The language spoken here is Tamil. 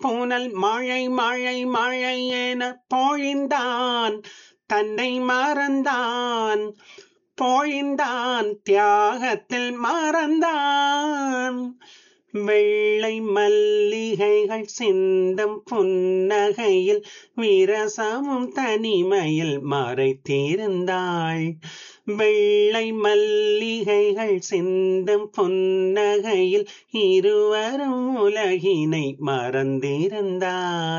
பூனல் மழை மழை மழை என பொழிந்தான் தன்னை மறந்தான் பொழிந்தான் தியாகத்தில் மறந்தான் வெள்ளை மல்லிகைகள் சிந்தும் புன்னகையில் விரசமும் தனிமையில் மறைத்திருந்தாள் வெள்ளை மல்லிகைகள் சிந்தும் புன்னகையில் இருவரும் உலகினை மறந்திருந்தார்